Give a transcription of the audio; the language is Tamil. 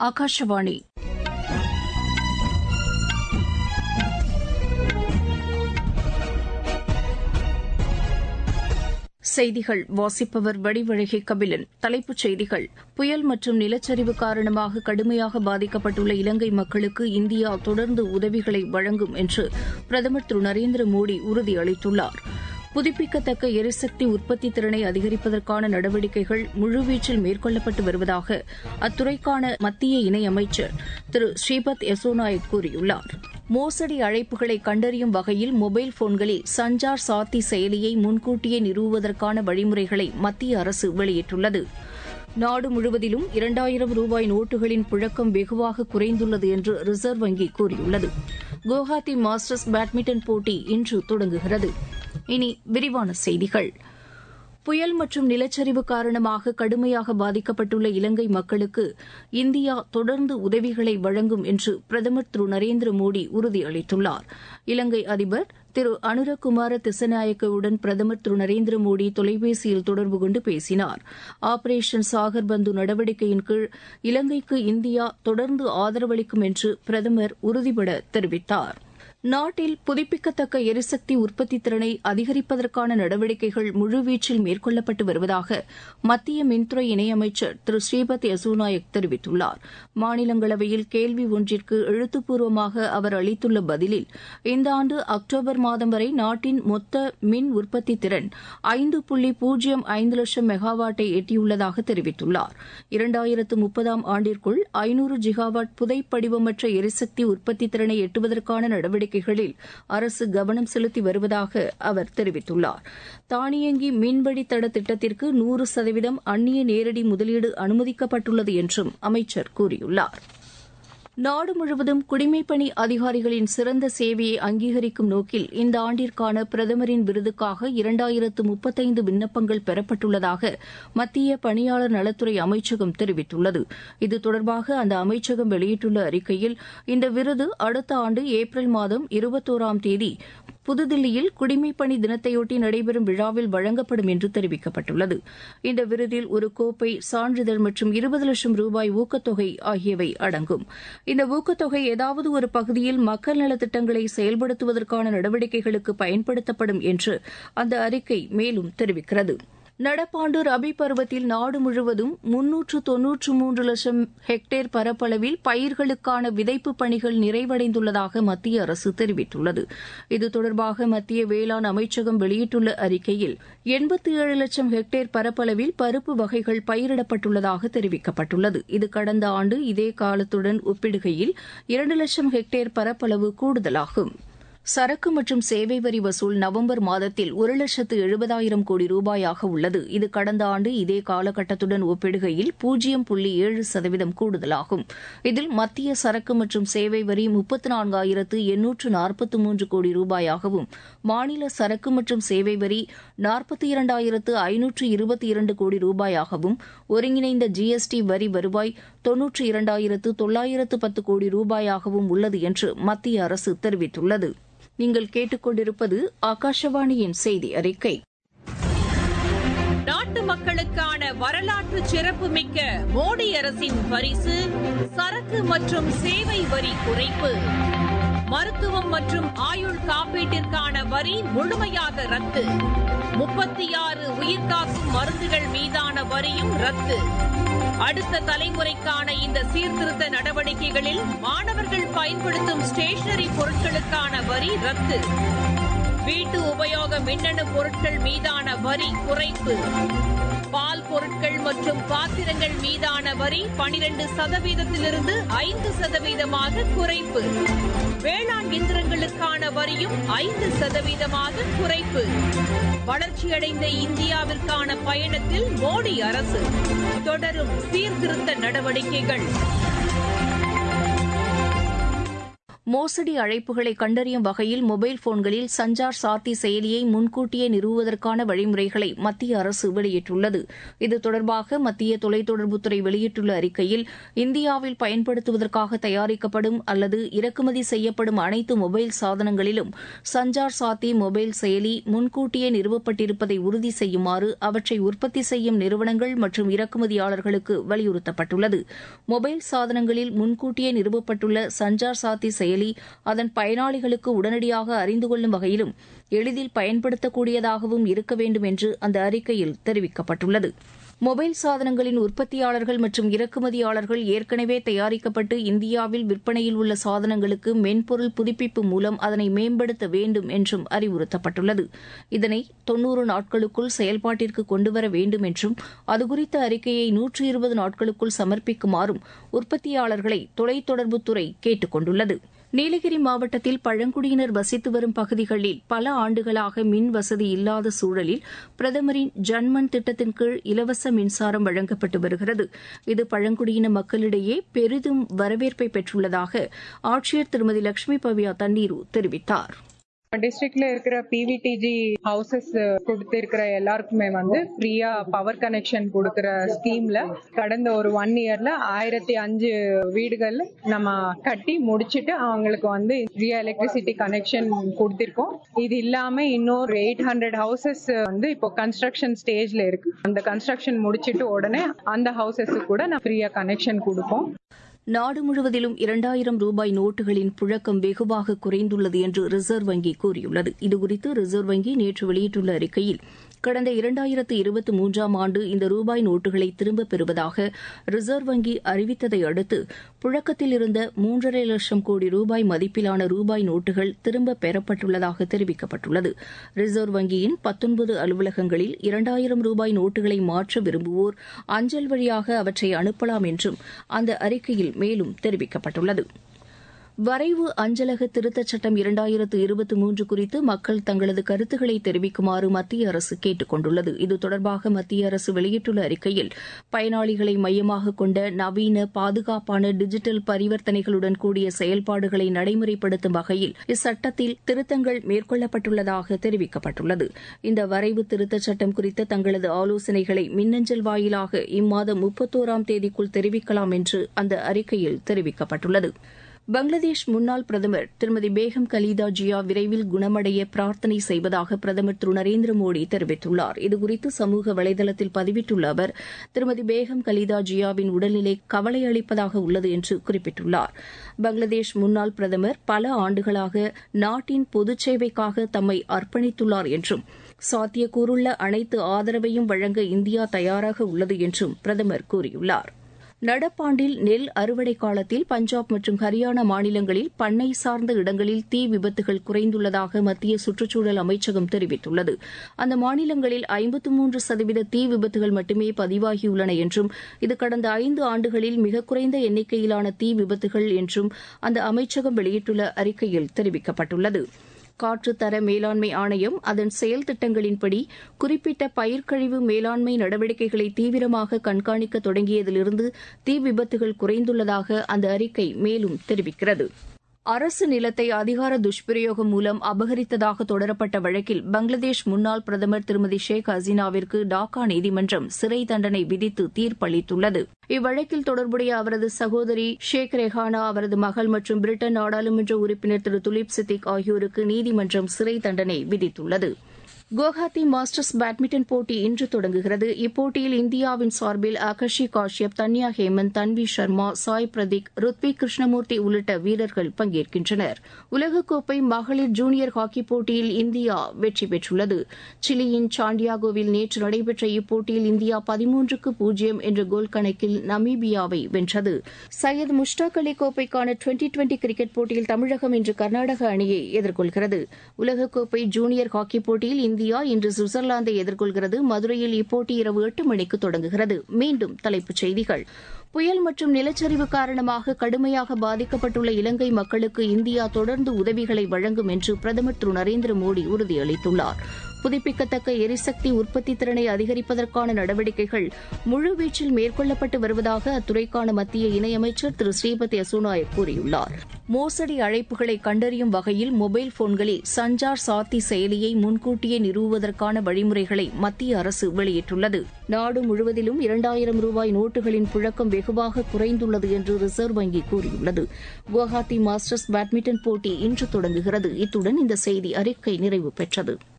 ஆகாஷவாணி செய்திகள் வாசிப்பவர் வடிவழகி கபிலன் தலைப்புச் செய்திகள் புயல் மற்றும் நிலச்சரிவு காரணமாக கடுமையாக பாதிக்கப்பட்டுள்ள இலங்கை மக்களுக்கு இந்தியா தொடர்ந்து உதவிகளை வழங்கும் என்று பிரதமர் திரு நரேந்திர மோடி உறுதியளித்துள்ளார் புதுப்பிக்கத்தக்க எரிசக்தி உற்பத்தி திறனை அதிகரிப்பதற்கான நடவடிக்கைகள் முழுவீச்சில் மேற்கொள்ளப்பட்டு வருவதாக அத்துறைக்கான மத்திய இணையமைச்சர் திரு ஸ்ரீபத் யசோ நாயக் கூறியுள்ளார் மோசடி அழைப்புகளை கண்டறியும் வகையில் மொபைல் போன்களில் சஞ்சார் சாத்தி செயலியை முன்கூட்டியே நிறுவுவதற்கான வழிமுறைகளை மத்திய அரசு வெளியிட்டுள்ளது நாடு முழுவதிலும் இரண்டாயிரம் ரூபாய் நோட்டுகளின் புழக்கம் வெகுவாக குறைந்துள்ளது என்று ரிசர்வ் வங்கி கூறியுள்ளது குவஹாத்தி மாஸ்டர்ஸ் பேட்மிண்டன் போட்டி இன்று தொடங்குகிறது இனி விரிவான செய்திகள் புயல் மற்றும் நிலச்சரிவு காரணமாக கடுமையாக பாதிக்கப்பட்டுள்ள இலங்கை மக்களுக்கு இந்தியா தொடர்ந்து உதவிகளை வழங்கும் என்று பிரதமர் திரு நரேந்திர மோடி உறுதியளித்துள்ளார் இலங்கை அதிபர் திரு அனுரகுமார திசநாயக்கவுடன் பிரதமர் திரு நரேந்திர மோடி தொலைபேசியில் தொடர்பு கொண்டு பேசினார் ஆபரேஷன் சாகர் பந்து நடவடிக்கையின் கீழ் இலங்கைக்கு இந்தியா தொடர்ந்து ஆதரவளிக்கும் என்று பிரதமர் உறுதிபட தெரிவித்தாா் நாட்டில் புதுப்பிக்கத்தக்க எரிசக்தி உற்பத்தி திறனை அதிகரிப்பதற்கான நடவடிக்கைகள் முழுவீச்சில் மேற்கொள்ளப்பட்டு வருவதாக மத்திய மின்துறை இணையமைச்சர் திரு ஸ்ரீபத் யசோ நாயக் தெரிவித்துள்ளார் மாநிலங்களவையில் கேள்வி ஒன்றிற்கு எழுத்துப்பூர்வமாக அவர் அளித்துள்ள பதிலில் இந்த ஆண்டு அக்டோபர் மாதம் வரை நாட்டின் மொத்த மின் உற்பத்தி திறன் ஐந்து புள்ளி பூஜ்ஜியம் ஐந்து லட்சம் மெகாவாட்டை எட்டியுள்ளதாக தெரிவித்துள்ளார் இரண்டாயிரத்து முப்பதாம் ஆண்டிற்குள் ஐநூறு ஜிகாவாட் புதைப்படிவமற்ற எரிசக்தி உற்பத்தி திறனை எட்டுவதற்கான நடவடிக்கைகளில் அரசு கவனம் செலுத்தி வருவதாக அவர் தெரிவித்துள்ளார் தானியங்கி மின்வழித்தட திட்டத்திற்கு நூறு சதவீதம் அந்நிய நேரடி முதலீடு அனுமதிக்கப்பட்டுள்ளது என்றும் அமைச்சர் கூறியுள்ளார் நாடு முழுவதும் குடிமைப்பணி அதிகாரிகளின் சிறந்த சேவையை அங்கீகரிக்கும் நோக்கில் இந்த ஆண்டிற்கான பிரதமரின் விருதுக்காக இரண்டாயிரத்து முப்பத்தைந்து விண்ணப்பங்கள் பெறப்பட்டுள்ளதாக மத்திய பணியாளர் நலத்துறை அமைச்சகம் தெரிவித்துள்ளது இது தொடர்பாக அந்த அமைச்சகம் வெளியிட்டுள்ள அறிக்கையில் இந்த விருது அடுத்த ஆண்டு ஏப்ரல் மாதம் இருபத்தோராம் தேதி புதுதில்லியில் குடிமைப்பணி தினத்தையொட்டி நடைபெறும் விழாவில் வழங்கப்படும் என்று தெரிவிக்கப்பட்டுள்ளது இந்த விருதில் ஒரு கோப்பை சான்றிதழ் மற்றும் இருபது லட்சம் ரூபாய் ஊக்கத்தொகை ஆகியவை அடங்கும் இந்த ஊக்கத்தொகை ஏதாவது ஒரு பகுதியில் மக்கள் நலத்திட்டங்களை செயல்படுத்துவதற்கான நடவடிக்கைகளுக்கு பயன்படுத்தப்படும் என்று அந்த அறிக்கை மேலும் தெரிவிக்கிறது நடப்பாண்டு ரபி பருவத்தில் நாடு முழுவதும் முன்னூற்று தொன்னூற்று மூன்று லட்சம் ஹெக்டேர் பரப்பளவில் பயிர்களுக்கான விதைப்பு பணிகள் நிறைவடைந்துள்ளதாக மத்திய அரசு தெரிவித்துள்ளது இது தொடர்பாக மத்திய வேளாண் அமைச்சகம் வெளியிட்டுள்ள அறிக்கையில் எண்பத்தி ஏழு லட்சம் ஹெக்டேர் பரப்பளவில் பருப்பு வகைகள் பயிரிடப்பட்டுள்ளதாக தெரிவிக்கப்பட்டுள்ளது இது கடந்த ஆண்டு இதே காலத்துடன் ஒப்பிடுகையில் இரண்டு லட்சம் ஹெக்டேர் பரப்பளவு கூடுதலாகும் சரக்கு மற்றும் சேவை வரி வசூல் நவம்பர் மாதத்தில் ஒரு லட்சத்து எழுபதாயிரம் கோடி ரூபாயாக உள்ளது இது கடந்த ஆண்டு இதே காலகட்டத்துடன் ஒப்பிடுகையில் பூஜ்ஜியம் புள்ளி ஏழு சதவீதம் கூடுதலாகும் இதில் மத்திய சரக்கு மற்றும் சேவை வரி முப்பத்து நான்காயிரத்து எண்ணூற்று நாற்பத்து மூன்று கோடி ரூபாயாகவும் மாநில சரக்கு மற்றும் சேவை வரி நாற்பத்தி இரண்டாயிரத்து ஐநூற்று இருபத்தி இரண்டு கோடி ரூபாயாகவும் ஒருங்கிணைந்த ஜிஎஸ்டி வரி வருவாய் தொன்னூற்று இரண்டாயிரத்து தொள்ளாயிரத்து பத்து கோடி ரூபாயாகவும் உள்ளது என்று மத்திய அரசு தெரிவித்துள்ளது நீங்கள் கேட்டுக்கொண்டிருப்பது ஆகாஷவாணியின் செய்தி அறிக்கை நாட்டு மக்களுக்கான வரலாற்று சிறப்புமிக்க மோடி அரசின் பரிசு சரக்கு மற்றும் சேவை வரி குறைப்பு மருத்துவம் மற்றும் ஆயுள் காப்பீட்டிற்கான வரி முழுமையாக ரத்து முப்பத்தி ஆறு உயிர்காக்கும் மருந்துகள் மீதான வரியும் ரத்து அடுத்த தலைமுறைக்கான இந்த சீர்திருத்த நடவடிக்கைகளில் மாணவர்கள் பயன்படுத்தும் ஸ்டேஷனரி பொருட்களுக்கான வரி ரத்து வீட்டு உபயோக மின்னணு பொருட்கள் மீதான வரி குறைப்பு பால் பொருட்கள் மற்றும் பாத்திரங்கள் மீதான வரி பனிரெண்டு சதவீதத்திலிருந்து ஐந்து சதவீதமாக குறைப்பு வேளாண் இயந்திரங்களுக்கான வரியும் ஐந்து சதவீதமாக குறைப்பு வளர்ச்சியடைந்த இந்தியாவிற்கான பயணத்தில் மோடி அரசு தொடரும் சீர்திருத்த நடவடிக்கைகள் மோசடி அழைப்புகளை கண்டறியும் வகையில் மொபைல் போன்களில் சஞ்சார் சாத்தி செயலியை முன்கூட்டியே நிறுவுவதற்கான வழிமுறைகளை மத்திய அரசு வெளியிட்டுள்ளது இது தொடர்பாக மத்திய தொலைத்தொடர்புத்துறை வெளியிட்டுள்ள அறிக்கையில் இந்தியாவில் பயன்படுத்துவதற்காக தயாரிக்கப்படும் அல்லது இறக்குமதி செய்யப்படும் அனைத்து மொபைல் சாதனங்களிலும் சஞ்சார் சாத்தி மொபைல் செயலி முன்கூட்டியே நிறுவப்பட்டிருப்பதை உறுதி செய்யுமாறு அவற்றை உற்பத்தி செய்யும் நிறுவனங்கள் மற்றும் இறக்குமதியாளர்களுக்கு வலியுறுத்தப்பட்டுள்ளது மொபைல் சாதனங்களில் முன்கூட்டியே நிறுவப்பட்டுள்ள சஞ்சார் சாத்தி செயலி அதன் பயனாளிகளுக்கு உடனடியாக அறிந்து கொள்ளும் வகையிலும் எளிதில் பயன்படுத்தக்கூடியதாகவும் இருக்க வேண்டும் என்று அந்த அறிக்கையில் தெரிவிக்கப்பட்டுள்ளது மொபைல் சாதனங்களின் உற்பத்தியாளர்கள் மற்றும் இறக்குமதியாளர்கள் ஏற்கனவே தயாரிக்கப்பட்டு இந்தியாவில் விற்பனையில் உள்ள சாதனங்களுக்கு மென்பொருள் புதுப்பிப்பு மூலம் அதனை மேம்படுத்த வேண்டும் என்றும் அறிவுறுத்தப்பட்டுள்ளது இதனை தொன்னூறு நாட்களுக்குள் செயல்பாட்டிற்கு கொண்டுவர வேண்டும் என்றும் அதுகுறித்த அறிக்கையை நூற்று இருபது நாட்களுக்குள் சமர்ப்பிக்குமாறும் உற்பத்தியாளர்களை தொலைத்தொடர்புத்துறை கேட்டுக் கொண்டுள்ளது நீலகிரி மாவட்டத்தில் பழங்குடியினர் வசித்து வரும் பகுதிகளில் பல ஆண்டுகளாக மின் வசதி இல்லாத சூழலில் பிரதமரின் ஜன்மன் திட்டத்தின் கீழ் இலவச மின்சாரம் வழங்கப்பட்டு வருகிறது இது பழங்குடியின மக்களிடையே பெரிதும் வரவேற்பை பெற்றுள்ளதாக ஆட்சியர் திருமதி லட்சுமி பவ்யா தண்ணீரு தெரிவித்தார் டிஸ்ட்ரிக்ட்ல இருக்கிற பிவிடிஜி ஹவுசஸ் கொடுத்திருக்கிற எல்லாருக்குமே வந்து ஃப்ரீயா பவர் கனெக்ஷன் கொடுக்கிற ஸ்கீம்ல கடந்த ஒரு ஒன் இயர்ல ஆயிரத்தி அஞ்சு வீடுகள் நம்ம கட்டி முடிச்சிட்டு அவங்களுக்கு வந்து ஃப்ரீயா எலக்ட்ரிசிட்டி கனெக்ஷன் கொடுத்திருக்கோம் இது இல்லாம இன்னொரு எயிட் ஹண்ட்ரட் ஹவுசஸ் வந்து இப்போ கன்ஸ்ட்ரக்ஷன் ஸ்டேஜ்ல இருக்கு அந்த கன்ஸ்ட்ரக்ஷன் முடிச்சிட்டு உடனே அந்த ஹவுசஸ் கூட நான் ஃப்ரீயா கனெக்ஷன் கொடுப்போம் நாடு முழுவதிலும் இரண்டாயிரம் ரூபாய் நோட்டுகளின் புழக்கம் வெகுவாக குறைந்துள்ளது என்று ரிசர்வ் வங்கி கூறியுள்ளது இதுகுறித்து ரிசர்வ் வங்கி நேற்று வெளியிட்டுள்ள அறிக்கையில் கடந்த இரண்டாயிரத்து இருபத்தி மூன்றாம் ஆண்டு இந்த ரூபாய் நோட்டுகளை திரும்பப் பெறுவதாக ரிசர்வ் வங்கி அறிவித்ததை அடுத்து புழக்கத்தில் இருந்த மூன்றரை லட்சம் கோடி ரூபாய் மதிப்பிலான ரூபாய் நோட்டுகள் திரும்பப் பெறப்பட்டுள்ளதாக தெரிவிக்கப்பட்டுள்ளது ரிசர்வ் வங்கியின் பத்தொன்பது அலுவலகங்களில் இரண்டாயிரம் ரூபாய் நோட்டுகளை மாற்ற விரும்புவோர் அஞ்சல் வழியாக அவற்றை அனுப்பலாம் என்றும் அந்த அறிக்கையில் மேலும் தெரிவிக்கப்பட்டுள்ளது வரைவு அஞ்சலக திருத்தச் சட்டம் இரண்டாயிரத்து இருபத்தி மூன்று குறித்து மக்கள் தங்களது கருத்துக்களை தெரிவிக்குமாறு மத்திய அரசு கேட்டுக் கொண்டுள்ளது இது தொடர்பாக மத்திய அரசு வெளியிட்டுள்ள அறிக்கையில் பயனாளிகளை மையமாக கொண்ட நவீன பாதுகாப்பான டிஜிட்டல் பரிவர்த்தனைகளுடன் கூடிய செயல்பாடுகளை நடைமுறைப்படுத்தும் வகையில் இச்சட்டத்தில் திருத்தங்கள் மேற்கொள்ளப்பட்டுள்ளதாக தெரிவிக்கப்பட்டுள்ளது இந்த வரைவு திருத்தச் சட்டம் குறித்த தங்களது ஆலோசனைகளை மின்னஞ்சல் வாயிலாக இம்மாதம் முப்பத்தோராம் தேதிக்குள் தெரிவிக்கலாம் என்று அந்த அறிக்கையில் தெரிவிக்கப்பட்டுள்ளது பங்களாதேஷ் முன்னாள் பிரதமர் திருமதி பேகம் கலீதா ஜியா விரைவில் குணமடைய பிரார்த்தனை செய்வதாக பிரதமர் திரு நரேந்திர மோடி தெரிவித்துள்ளார் இதுகுறித்து சமூக வலைதளத்தில் பதிவிட்டுள்ள அவர் திருமதி பேகம் கலீதா ஜியாவின் உடல்நிலை கவலை அளிப்பதாக உள்ளது என்று குறிப்பிட்டுள்ளார் பங்களாதேஷ் முன்னாள் பிரதமர் பல ஆண்டுகளாக நாட்டின் பொதுச் சேவைக்காக தம்மை அர்ப்பணித்துள்ளார் என்றும் சாத்தியக்கூறுள்ள அனைத்து ஆதரவையும் வழங்க இந்தியா தயாராக உள்ளது என்றும் பிரதமர் கூறியுள்ளார் நடப்பாண்டில் நெல் அறுவடை காலத்தில் பஞ்சாப் மற்றும் ஹரியானா மாநிலங்களில் பண்ணை சார்ந்த இடங்களில் தீ விபத்துகள் குறைந்துள்ளதாக மத்திய சுற்றுச்சூழல் அமைச்சகம் தெரிவித்துள்ளது அந்த மாநிலங்களில் ஐம்பத்து மூன்று சதவீத தீ விபத்துகள் மட்டுமே பதிவாகியுள்ளன என்றும் இது கடந்த ஐந்து ஆண்டுகளில் மிக குறைந்த எண்ணிக்கையிலான தீ விபத்துகள் என்றும் அந்த அமைச்சகம் வெளியிட்டுள்ள அறிக்கையில் தெரிவிக்கப்பட்டுள்ளது காற்று தர மேலாண்மை ஆணையம் அதன் செயல் திட்டங்களின்படி குறிப்பிட்ட பயிர்க்கழிவு மேலாண்மை நடவடிக்கைகளை தீவிரமாக கண்காணிக்க தொடங்கியதிலிருந்து தீ விபத்துகள் குறைந்துள்ளதாக அந்த அறிக்கை மேலும் தெரிவிக்கிறது அரசு நிலத்தை அதிகார துஷ்பிரயோகம் மூலம் அபகரித்ததாக தொடரப்பட்ட வழக்கில் பங்களாதேஷ் முன்னாள் பிரதமர் திருமதி ஷேக் ஹசீனாவிற்கு டாக்கா நீதிமன்றம் சிறை தண்டனை விதித்து தீர்ப்பளித்துள்ளது இவ்வழக்கில் தொடர்புடைய அவரது சகோதரி ஷேக் ரெஹானா அவரது மகள் மற்றும் பிரிட்டன் நாடாளுமன்ற உறுப்பினர் திரு துலிப் சித்திக் ஆகியோருக்கு நீதிமன்றம் சிறை தண்டனை விதித்துள்ளது குவஹாத்தி மாஸ்டர்ஸ் பேட்மிண்டன் போட்டி இன்று தொடங்குகிறது இப்போட்டியில் இந்தியாவின் சார்பில் ஆகர்ஷி காஷ்யப் தன்யா ஹேமந்த் தன்வி சர்மா சாய் பிரதீக் ருத்விக் கிருஷ்ணமூர்த்தி உள்ளிட்ட வீரர்கள் பங்கேற்கின்றனர் உலகக்கோப்பை மகளிர் ஜூனியர் ஹாக்கி போட்டியில் இந்தியா வெற்றி பெற்றுள்ளது சிலியின் சாண்டியாகோவில் நேற்று நடைபெற்ற இப்போட்டியில் இந்தியா பதிமூன்றுக்கு பூஜ்ஜியம் என்ற கோல் கணக்கில் நமீபியாவை வென்றது சையத் முஷ்டாக் அலி கோப்பைக்கான டுவெண்டி டுவெண்டி கிரிக்கெட் போட்டியில் தமிழகம் இன்று கர்நாடக அணியை எதிர்கொள்கிறது உலகக்கோப்பை ஜூனியர் ஹாக்கி போட்டியில் இந்தியா இன்று சுவிட்சர்லாந்தை எதிர்கொள்கிறது மதுரையில் இப்போட்டி இரவு எட்டு மணிக்கு தொடங்குகிறது மீண்டும் தலைப்புச் செய்திகள் புயல் மற்றும் நிலச்சரிவு காரணமாக கடுமையாக பாதிக்கப்பட்டுள்ள இலங்கை மக்களுக்கு இந்தியா தொடர்ந்து உதவிகளை வழங்கும் என்று பிரதமர் திரு நரேந்திர மோடி உறுதியளித்துள்ளார் புதுப்பிக்கத்தக்க எரிசக்தி உற்பத்தி திறனை அதிகரிப்பதற்கான நடவடிக்கைகள் முழுவீச்சில் மேற்கொள்ளப்பட்டு வருவதாக அத்துறைக்கான மத்திய இணையமைச்சர் திரு ஸ்ரீபதி அசுநாயக் கூறியுள்ளார் மோசடி அழைப்புகளை கண்டறியும் வகையில் மொபைல் போன்களில் சஞ்சார் சாத்தி செயலியை முன்கூட்டியே நிறுவுவதற்கான வழிமுறைகளை மத்திய அரசு வெளியிட்டுள்ளது நாடு முழுவதிலும் இரண்டாயிரம் ரூபாய் நோட்டுகளின் புழக்கம் வெகுவாக குறைந்துள்ளது என்று ரிசர்வ் வங்கி கூறியுள்ளது குவஹாத்தி மாஸ்டர்ஸ் பேட்மிண்டன் போட்டி இன்று தொடங்குகிறது இத்துடன் இந்த செய்தி அறிக்கை நிறைவு பெற்றது